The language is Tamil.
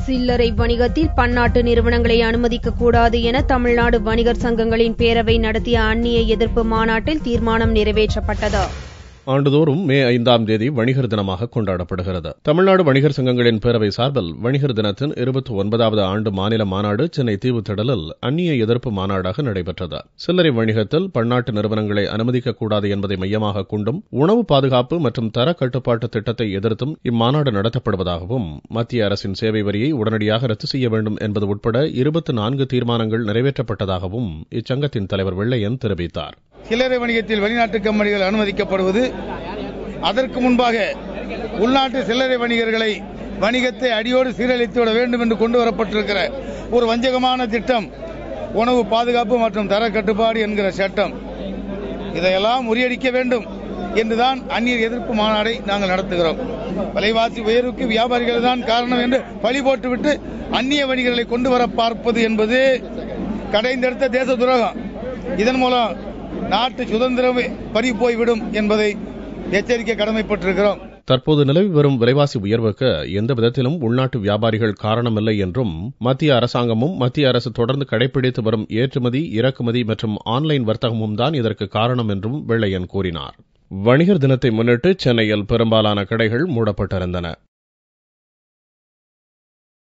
சில்லறை வணிகத்தில் பன்னாட்டு நிறுவனங்களை அனுமதிக்கக்கூடாது என தமிழ்நாடு வணிகர் சங்கங்களின் பேரவை நடத்திய அந்நிய எதிர்ப்பு மாநாட்டில் தீர்மானம் நிறைவேற்றப்பட்டது ஆண்டுதோறும் மே ஐந்தாம் தேதி வணிகர் தினமாக கொண்டாடப்படுகிறது தமிழ்நாடு வணிகர் சங்கங்களின் பேரவை சார்பில் வணிகர் தினத்தின் இருபத்தி ஒன்பதாவது ஆண்டு மாநில மாநாடு சென்னை தீவுத்திடலில் அந்நிய எதிர்ப்பு மாநாடாக நடைபெற்றது சில்லறை வணிகத்தில் பன்னாட்டு நிறுவனங்களை அனுமதிக்கக்கூடாது என்பதை மையமாக கொண்டும் உணவு பாதுகாப்பு மற்றும் தர கட்டுப்பாட்டு திட்டத்தை எதிர்த்தும் இம்மாநாடு நடத்தப்படுவதாகவும் மத்திய அரசின் சேவை வரியை உடனடியாக ரத்து செய்ய வேண்டும் என்பது உட்பட இருபத்தி நான்கு தீர்மானங்கள் நிறைவேற்றப்பட்டதாகவும் இச்சங்கத்தின் தலைவர் வெள்ளையன் தெரிவித்தார் சில்லறை வணிகத்தில் வெளிநாட்டு கம்பெனிகள் அனுமதிக்கப்படுவது அதற்கு முன்பாக உள்நாட்டு சில்லறை வணிகர்களை வணிகத்தை அடியோடு சீரழித்துவிட வேண்டும் என்று கொண்டு வரப்பட்டிருக்கிற ஒரு வஞ்சகமான திட்டம் உணவு பாதுகாப்பு மற்றும் தர கட்டுப்பாடு என்கிற சட்டம் இதையெல்லாம் முறியடிக்க வேண்டும் என்றுதான் அந்நியர் எதிர்ப்பு மாநாடை நாங்கள் நடத்துகிறோம் விலைவாசி உயர்வுக்கு வியாபாரிகள் தான் காரணம் என்று பழி போட்டுவிட்டு அந்நிய வணிகர்களை கொண்டு வர பார்ப்பது என்பது கடைந்தெடுத்த தேச துரோகம் இதன் மூலம் நாட்டு சுதந்திரம் பறி போய்விடும் என்பதை எச்சரிக்கை கடமைப்பட்டிருக்கிறோம் தற்போது நிலவி வரும் விலைவாசி உயர்வுக்கு எந்த விதத்திலும் உள்நாட்டு வியாபாரிகள் காரணமில்லை என்றும் மத்திய அரசாங்கமும் மத்திய அரசு தொடர்ந்து கடைபிடித்து வரும் ஏற்றுமதி இறக்குமதி மற்றும் ஆன்லைன் வர்த்தகமும் தான் இதற்கு காரணம் என்றும் வெள்ளையன் கூறினார் வணிகர் தினத்தை முன்னிட்டு சென்னையில் பெரும்பாலான கடைகள் மூடப்பட்டிருந்தன